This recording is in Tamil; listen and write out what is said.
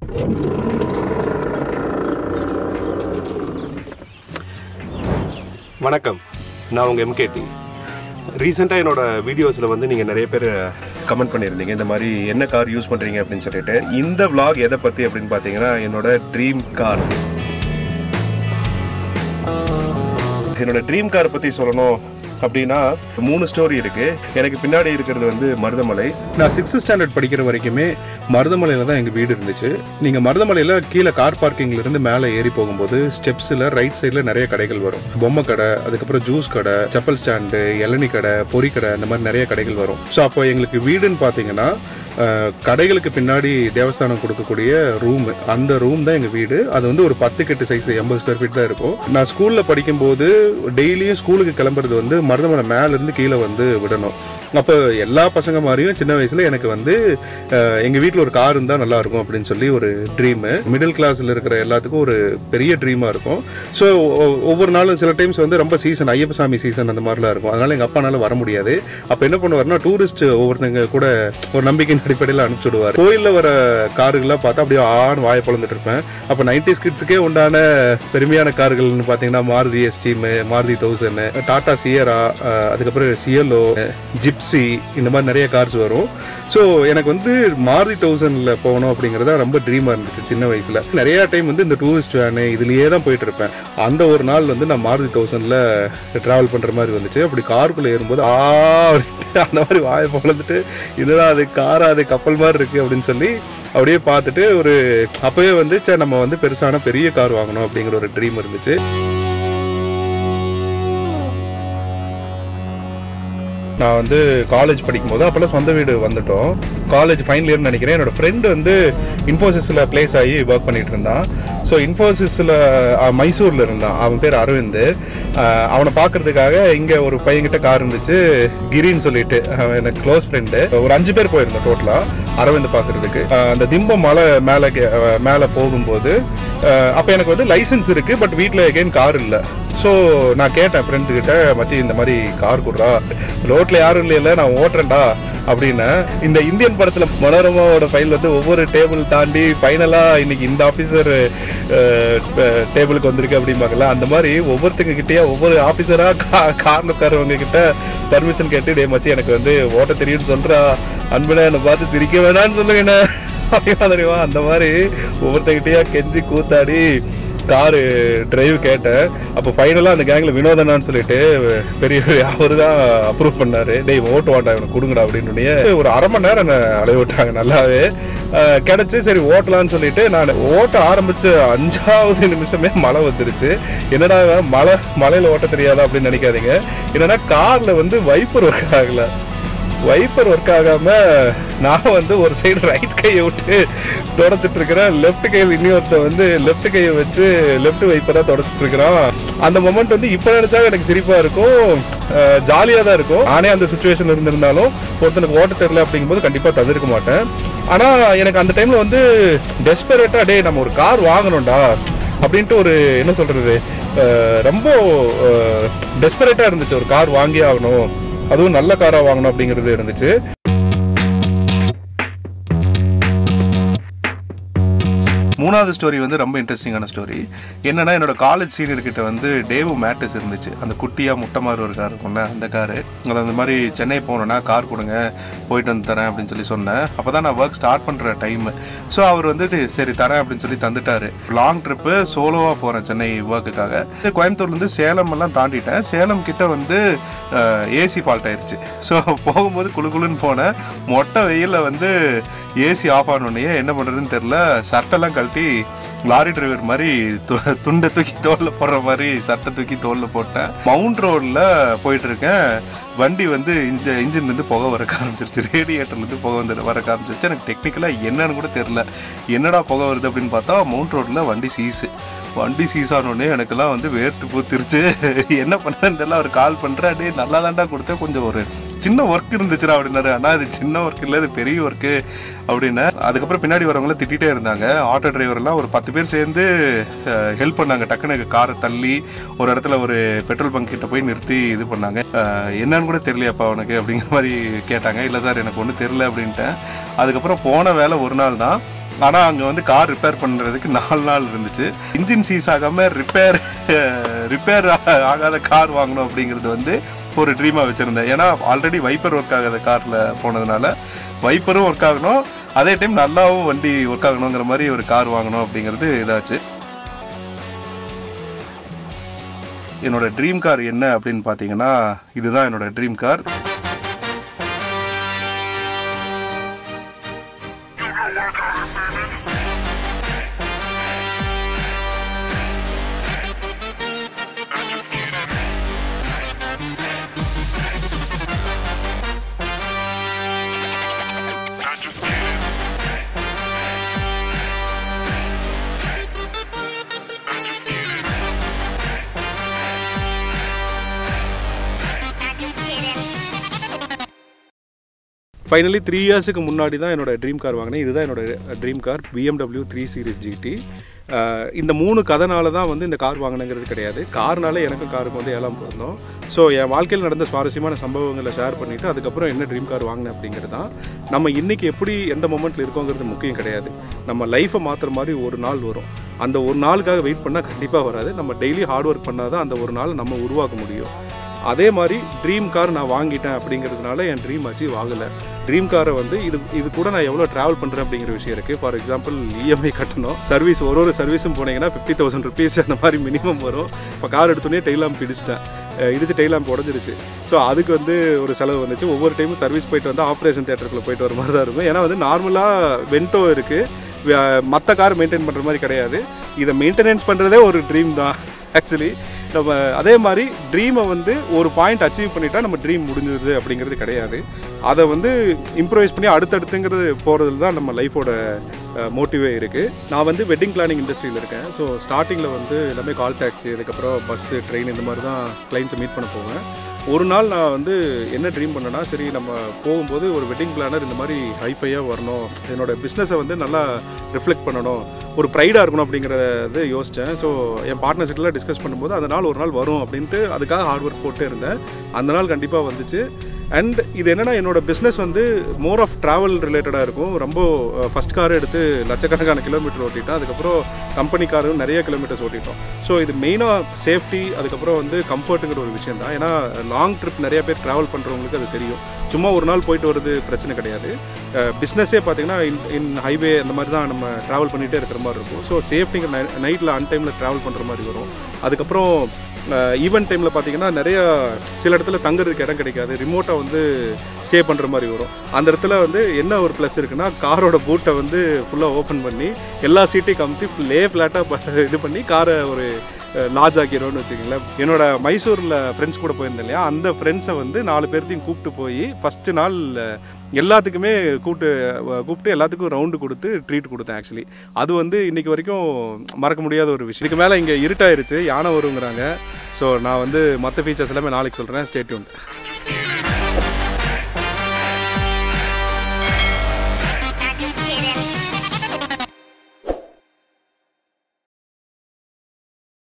வணக்கம் நான் உங்கள் எம்கேடி ரீசெண்டாக என்னோட வீடியோஸில் வந்து நீங்கள் நிறைய பேர் கமெண்ட் பண்ணியிருந்தீங்க இந்த மாதிரி என்ன கார் யூஸ் பண்ணுறீங்க அப்படின்னு சொல்லிட்டு இந்த vlog எதை பற்றி அப்படின்னு பார்த்தீங்கன்னா என்னோட ட்ரீம் கார் என்னோட ட்ரீம் கார் பற்றி சொல்லணும் அப்படின்னா மூணு ஸ்டோரி இருக்கு எனக்கு பின்னாடி இருக்கிறது வந்து மருதமலை நான் சிக்ஸ்த் ஸ்டாண்டர்ட் படிக்கிற வரைக்குமே மருதமலையில் தான் எங்கள் வீடு இருந்துச்சு நீங்கள் மருதமலையில் கீழே கார் பார்க்கிங்ல இருந்து மேலே ஏறி போகும்போது ஸ்டெப்ஸில் ரைட் சைடில் நிறைய கடைகள் வரும் பொம்மை கடை அதுக்கப்புறம் ஜூஸ் கடை செப்பல் ஸ்டாண்டு இளநி கடை பொறி கடை இந்த மாதிரி நிறைய கடைகள் வரும் ஸோ அப்போ எங்களுக்கு வீடுன்னு பார்த்தீங்கன்னா அஹ், கடைகளுக்கு பின்னாடி தேவஸ்தானம் கொடுக்கக்கூடிய ரூம் அந்த ரூம் தான் எங்கள் வீடு அது வந்து ஒரு பத்து கெட்டு சைஸ் எண்பது ஸ்கொயர் ஃபீட் தான் இருக்கும் நான் ஸ்கூலில் படிக்கும்போது டெய்லியும் ஸ்கூலுக்கு கிளம்புறது வந்து மருதமலை மேலேருந்து கீழே வந்து விடணும் அப்போ எல்லா பசங்க மாதிரியும் சின்ன வயசில் எனக்கு வந்து அஹ், எங்க வீட்டில் ஒரு கார் இருந்தால் நல்லா இருக்கும் அப்படின்னு சொல்லி ஒரு ட்ரீமு மிடில் கிளாஸில் இருக்கிற எல்லாத்துக்கும் ஒரு பெரிய ட்ரீமாக இருக்கும் ஸோ ஒவ்வொரு நாளும் சில டைம்ஸ் வந்து ரொம்ப சீசன் ஐயப்பசாமி சீசன் அந்த மாதிரிலாம் இருக்கும் அதனால எங்கள் அப்பானால வர முடியாது அப்போ என்ன பண்ணுவாருன்னா டூரிஸ்ட் ஒவ்வொருத்தங்க கூட ஒரு நம்பிக்கையின் அடிப்படையில் அனுப்பிச்சு விடுவார் கோயிலில் வர காருகள்லாம் பார்த்தா அப்படியே ஆண் வாயை பொழந்துட்டு இருப்பேன் அப்போ நைன்டிஸ் கிட்ஸுக்கே உண்டான பெருமையான கார்கள்னு பார்த்தீங்கன்னா Maruti Esteem Maruti thousand Tata Sierra அதுக்கப்புறம் சியலோ ஜிப்சி இந்த மாதிரி நிறைய கார்ஸ் வரும் ஸோ எனக்கு வந்து மாருதி தௌசண்டில் போகணும் அப்படிங்கிறதா ரொம்ப ட்ரீமாக இருந்துச்சு சின்ன வயசில் நிறைய டைம் வந்து இந்த டூரிஸ்ட் வேனு இதுலேயே தான் போயிட்டு இருப்பேன் அந்த ஒரு நாள் வந்து நான் மாருதி தௌசண்டில் ட்ராவல் பண்ணுற மாதிரி வந்துச்சு அப்படி காருக்குள்ளே ஏறும்போது ஆ அப்படின்ட்டு அந்த மாதிரி வாயை பொழந்துட்டு இதுதான் அது காரா அது கப்பல் மாதிரி இருக்குது அப்படின்னு சொல்லி அப்படியே பார்த்துட்டு ஒரு அப்போவே வந்து சே நம்ம வந்து பெருசான பெரிய கார் வாங்கணும் அப்படிங்கிற ஒரு ட்ரீம் இருந்துச்சு நான் வந்து காலேஜ் படிக்கும்போது அப்போல்லாம் சொந்த வீடு வந்துட்டோம் காலேஜ் ஃபைனல் இயர்னு நினைக்கிறேன் என்னோட ஃப்ரெண்டு வந்து இன்ஃபோசிஸில் ப்ளேஸ் ஆகி ஒர்க் பண்ணிட்டு இருந்தான் ஸோ இன்ஃபோசிஸில் மைசூரில் இருந்தான் அவன் பேர் அரவிந்த் அஹ், அவனை பார்க்கறதுக்காக இங்கே ஒரு பையன்கிட்ட கார் இருந்துச்சு கிரின்னு சொல்லிட்டு அவன் எனக்கு க்ளோஸ் ஃப்ரெண்டு ஒரு அஞ்சு பேர் போயிருந்தோம் டோட்டலாக அரவிந்த் பார்க்கறதுக்கு அஹ், அந்த திம்பம் மலை மேலே மேலே போகும்போது அப்போ எனக்கு வந்து லைசன்ஸ் இருக்குது பட் வீட்டில் எகைன் கார் இல்லை ஸோ நான் கேட்டேன் ஃப்ரெண்டு கிட்ட மச்சி இந்த மாதிரி கார் கொடுறா ரோட்ல யாரும் இல்லையில நான் ஓட்டுறேன்டா அப்படின்னு இந்த இந்தியன் படத்துல மனோரமாவோட ஃபைல் வந்து ஒவ்வொரு டேபிள் தாண்டி ஃபைனலா இன்னைக்கு இந்த ஆஃபீஸர் டேபிளுக்கு வந்திருக்கு அப்படிம்பாங்கல்ல அந்த மாதிரி ஒவ்வொருத்தங்க கிட்டயே ஒவ்வொரு ஆஃபீஸரா கார்ல உட்காரவங்க கிட்ட பர்மிஷன் கேட்டு டே மச்சி எனக்கு வந்து ஓட்ட தெரியும்னு சொல்றா அன்புடா என்னை பார்த்து சிரிக்க வேணாம்னு சொல்லுங்க என்ன அப்படின்னா தெரியுமா அந்த மாதிரி ஒவ்வொருத்தங்கிட்டயா கெஞ்சி கூத்தாடி காரு டிரைவ் கேட்டேன் அப்போ ஃபைனலாக அந்த கேங்கில் வினோதனான்னு சொல்லிட்டு பெரிய அவர் தான் அப்ரூவ் பண்ணாரு டேய் ஓட்டு வாண்டா இவனை கொடுங்கடா அப்படின்னு ஒரு அரை மணி நேரம் என்னை அலைய விட்டாங்க நல்லாவே அஹ் கிடைச்சு சரி ஓட்டலாம்னு சொல்லிட்டு நான் ஓட்ட ஆரம்பிச்ச அஞ்சாவது நிமிஷமே மழை வந்துருச்சு என்னடா இவன் மழை மலையில் ஓட்ட தெரியாதா அப்படின்னு நினைக்காதீங்க என்னன்னா காரில் வந்து வைப்பர் ஒர்க் ஆகலை வைப்பர் ஒர்க் ஆகாம நான் வந்து ஒரு சைடு ரைட் கையை விட்டு தொடச்சிட்டு இருக்கிறேன் லெஃப்ட் கையில் இன்னொருத்த வந்து லெஃப்ட் கையை வச்சு லெஃப்ட் வைப்பரா தொடச்சிட்டு இருக்கிறான் அந்த மொமெண்ட் வந்து இப்போ நினைச்சா எனக்கு சிரிப்பா இருக்கும் ஜாலியாக தான் இருக்கும் நானே அந்த சுச்சுவேஷன் இருந்திருந்தாலும் ஒருத்தனுக்கு ஓட்ட தெரியல அப்படிங்கும்போது கண்டிப்பாக தவிர்க்க மாட்டேன் ஆனா எனக்கு அந்த டைம்ல வந்து டெஸ்பரேட்டா டே நம்ம ஒரு கார் வாங்கணும்டா அப்படின்ட்டு ஒரு என்ன சொல்றது அஹ், ரொம்ப டெஸ்பரேட்டா இருந்துச்சு ஒரு கார் வாங்கி ஆகணும் அதுவும் நல்ல காரா வாங்கணும் அப்படிங்கிறது இருந்துச்சு மூணாவது ஸ்டோரி வந்து ரொம்ப இன்ட்ரெஸ்டிங்கான ஸ்டோரி என்னன்னா என்னோட காலேஜ் சீனியர் கிட்ட வந்து டேவு மேட்டஸ் இருந்துச்சு அந்த குட்டியா முட்டை மாதிரி ஒரு கார் இருக்கும்ல அந்த காரு அது அந்த மாதிரி சென்னை போனோன்னா கார் கொடுங்க போயிட்டு வந்து தரேன் அப்படின்னு சொல்லி சொன்னேன் அப்போ தான் நான் ஒர்க் ஸ்டார்ட் பண்ணுற டைம் ஸோ அவர் வந்துட்டு சரி தரேன் அப்படின்னு சொல்லி தந்துட்டாரு லாங் ட்ரிப்பு சோலோவாக போகிறேன் சென்னை ஒர்க்குக்காக கோயம்புத்தூர்லேருந்து சேலம் எல்லாம் தாண்டிட்டேன் சேலம் கிட்ட வந்து ஏசி ஃபால்ட் ஆயிருச்சு ஸோ போகும்போது குளு குளுன்னு போனேன் மொட்டை வெயிலில் வந்து ஏசி ஆஃப் ஆனோடனே என்ன பண்ணுறதுன்னு தெரில சட்டெல்லாம் கழட்டி லாரி டிரைவர் மாதிரி து- துண்டை தூக்கி தோலில் போடுற மாதிரி சட்டை தூக்கி தோலில் போட்டேன் மவுண்ட் ரோடில் போயிட்டு இருக்கேன் வண்டி வந்து இந்த இன்ஜின்லேருந்து புகை வர ஆரம்பிச்சிருச்சு ரேடியேட்டர்லேருந்து புகை வந்து வர ஆரம்பிச்சிருச்சு எனக்கு டெக்னிக்கலாக என்னன்னு கூட தெரில என்னடா புகை வருது அப்படின்னு பார்த்தா மவுண்ட் ரோட்டில் வண்டி சீஸு வண்டி சீஸ் ஆனோடனே எனக்கெல்லாம் வந்து வேர்த்து பூத்திருச்சு என்ன பண்ணேன்னு தெரியல அவர் கால் பண்ணுறேன் டே நல்லா தான்டா கொடுத்தேன் கொஞ்சம் ஒரு சின்ன ஒர்க் இருந்துச்சுடா அப்படின்னாரு அண்ணா இது சின்ன ஒர்க் இல்லை இது பெரிய ஒர்க்கு அப்படின்னு அதுக்கப்புறம் பின்னாடி வரவங்கள திட்டிகிட்டே இருந்தாங்க ஆட்டோ டிரைவர்லாம் ஒரு பத்து பேர் சேர்ந்து ஹெல்ப் பண்ணாங்க டக்குனு காரை தள்ளி ஒரு இடத்துல ஒரு பெட்ரோல் பங்க் கிட்ட போய் நிறுத்தி இது பண்ணாங்க அஹ், என்னன்னு கூட தெரியலையாப்பா உனக்கு அப்படிங்கிற மாதிரி கேட்டாங்க இல்லை சார் எனக்கு ஒன்றும் தெரில அப்படின்ட்டேன் அதுக்கப்புறம் போன வேலை ஒரு நாள் தான் ஆனால் அங்கே வந்து கார் ரிப்பேர் பண்ணுறதுக்கு நாலு நாள் இருந்துச்சு இன்ஜின் சீஸ் ஆகாமல் ரிப்பேர் ரிப்பேர் ஆகாத கார் வாங்கணும் அப்படிங்கிறது வந்து ஒரு ட்ரீமாக வச்சுருந்தேன் ஏன்னா ஆல்ரெடி வைப்பர் ஒர்க் ஆகாத காரில் போனதுனால வைப்பரும் ஒர்க் ஆகணும் அதே டைம் நல்லாவும் வண்டி ஒர்க் ஆகணுங்கிற மாதிரி ஒரு கார் வாங்கணும் அப்படிங்கிறது இதாச்சு என்னோட ட்ரீம் கார் என்ன அப்படின்னு பார்த்தீங்கன்னா இதுதான் என்னோட ட்ரீம் கார் ஃபைனலி த்ரீ இயர்ஸுக்கு முன்னாடி தான் என்னோட ட்ரீம் கார் வாங்கினேன் இதுதான் என்னோட dream car BMW three series GT இந்த மூணு கதைனால தான் வந்து இந்த கார் வாங்கினங்கிறது கிடையாது கார்னால எனக்கு காருக்கு வந்து ஏழாம் பிறந்தோம் ஸோ என் வாழ்க்கையில் நடந்த சுவாரஸ்யமான சம்பவங்களை ஷேர் பண்ணிவிட்டு அதுக்கப்புறம் என்ன ட்ரீம் கார் வாங்கினேன் அப்படிங்கிறது தான் நம்ம இன்றைக்கி எப்படி எந்த மொமெண்ட்டில் இருக்கோங்கிறது முக்கியம் கிடையாது நம்ம லைஃப்பை மாற்றுற மாதிரி ஒரு நாள் வரும் அந்த ஒரு நாளுக்காக வெயிட் பண்ணால் கண்டிப்பாக வராது நம்ம டெய்லி ஹார்ட் ஒர்க் பண்ணால் தான் அந்த ஒரு நாள் நம்ம உருவாக்க முடியும் அதே மாதிரி ட்ரீம் கார் நான் வாங்கிட்டேன் அப்படிங்கிறதுனால என் ட்ரீம் அச்சீவ் ஆகலை ட்ரீம் காரை வந்து இது இது கூட நான் எவ்வளோ ட்ராவல் பண்ணுறேன் அப்படிங்கிற விஷயம் இருக்குது ஃபார் எக்ஸாம்பிள் இஎம்ஐ கட்டணும் சர்வீஸ் ஒரு ஒரு சர்வீஸும் போனீங்கன்னா ஃபிஃப்டி தௌசண்ட் ருபீஸ் அந்த மாதிரி மினிமம் வரும் இப்போ கார் எடுத்தோடனே டெய்லாம் பிடிச்சிட்டேன் அஹ் இடிச்சு டெய்லாம் உடஞ்சிருச்சு ஸோ அதுக்கு வந்து ஒரு செலவு வந்துச்சு ஒவ்வொரு டைமும் சர்வீஸ் போயிட்டு வந்து ஆப்ரேஷன் தேட்டருக்குள்ளே போயிட்டு வர மாதிரி தான் இருக்கும் ஏன்னா வந்து நார்மலாக வென்டோ இருக்குது மற்ற கார் மெயின்டைன் பண்ணுற மாதிரி கிடையாது இதை மெயின்டெனன்ஸ் பண்ணுறதே ஒரு ட்ரீம் தான் ஆக்சுவலி நம்ம அதே மாதிரி ட்ரீமை வந்து ஒரு பாயிண்ட் அச்சீவ் பண்ணிட்டா நம்ம ட்ரீம் முடிஞ்சது அப்படிங்கிறது கிடையாது அதை வந்து இம்ப்ரூவைஸ் பண்ணி அடுத்தடுத்துங்கிறது போகிறதுல தான் நம்ம லைஃபோட மோட்டிவே இருக்குது நான் வந்து வெட்டிங் பிளானிங் இண்டஸ்ட்ரியில் இருக்கேன் ஸோ ஸ்டார்டிங்கில் வந்து எல்லாமே கால் டாக்ஸி அதுக்கப்புறம் பஸ்ஸு ட்ரெயின் இந்த மாதிரி தான் கிளைண்ட்ஸை மீட் பண்ண போவேன் ஒரு நாள் நான் வந்து என்ன ட்ரீம் பண்ணேன்னா சரி நம்ம போகும்போது ஒரு வெட்டிங் பிளானர் இந்த மாதிரி ஹைஃபையாக வரணும் என்னோட பிஸ்னஸை வந்து நல்லா ரிஃப்ளெக்ட் பண்ணணும் ஒரு ப்ரைடாக இருக்கணும் அப்படிங்கிறத யோசித்தேன் ஸோ என் பார்ட்னர்ஷிப்லாம் டிஸ்கஸ் பண்ணும்போது அந்த நாள் ஒரு நாள் வரும் அப்படின்ட்டு அதுக்காக ஹார்ட் ஒர்க் போட்டே இருந்தேன் அந்த நாள் கண்டிப்பாக வந்துச்சு அண்ட் இது என்னென்னா என்னோட பிஸ்னஸ் வந்து மோர் ஆஃப் ட்ராவல் ரிலேட்டடாக இருக்கும் ரொம்ப ஃபஸ்ட் கார் எடுத்து லட்சக்கணக்கான கிலோமீட்டர் ஓட்டிட்டோம் அதுக்கப்புறம் கம்பெனி காரும் நிறைய கிலோமீட்டர்ஸ் ஓட்டிட்டோம் ஸோ இது மெயினாக சேஃப்டி அதுக்கப்புறம் வந்து கம்ஃபர்ட்டுங்கிற ஒரு விஷயம் தான் ஏன்னா லாங் ட்ரிப் நிறைய பேர் ட்ராவல் பண்ணுறவங்களுக்கு அது தெரியும் சும்மா ஒரு நாள் போயிட்டு வர்றது பிரச்சனை கிடையாது பிஸ்னஸே பார்த்தீங்கன்னா இன் இன் ஹைவே அந்த மாதிரி தான் நம்ம ட்ராவல் பண்ணிகிட்டே இருக்கிற மாதிரி இருக்கும் ஸோ சேஃப்டிங்க நைட்டில் அன் டைமில் ட்ராவல் பண்ணுற மாதிரி வரும் அதுக்கப்புறம் ஈவெண்ட் டைமில் பார்த்தீங்கன்னா நிறைய சில இடத்துல தங்குறதுக்கு இடம் கிடைக்காது ரிமோட்டாக வந்து ஸ்டே பண்ணுற மாதிரி வரும் அந்த இடத்துல வந்து என்ன ஒரு ப்ளஸ் இருக்குன்னா காரோட பூட்டை வந்து ஃபுல்லாக ஓப்பன் பண்ணி எல்லா சீட்டையும் கமுத்தி லே ஃப்ளாட்டாக இது பண்ணி காரை ஒரு லாட்ஜ் ஆக்கிடுவோம்னு வச்சுக்கோங்களேன் என்னோட மைசூரில் ஃப்ரெண்ட்ஸ் கூட போயிருந்தேன் இல்லையா அந்த ஃப்ரெண்ட்ஸை வந்து நாலு பேர்த்தையும் கூப்பிட்டு போய் ஃபஸ்ட்டு நாள் எல்லாத்துக்குமே கூப்பிட்டு கூப்பிட்டு எல்லாத்துக்கும் ரவுண்டு கொடுத்து ட்ரீட் கொடுத்தேன் ஆக்சுவலி அது வந்து இன்றைக்கி வரைக்கும் மறக்க முடியாத ஒரு விஷயம் இதுக்கு மேலே இங்கே இருட்டாயிருச்சு யானை வருங்கிறாங்க ஸோ நான் வந்து மற்ற ஃபீச்சர்ஸ் எல்லாமே நாளைக்கு சொல்கிறேன் ஸ்டேட்யூன்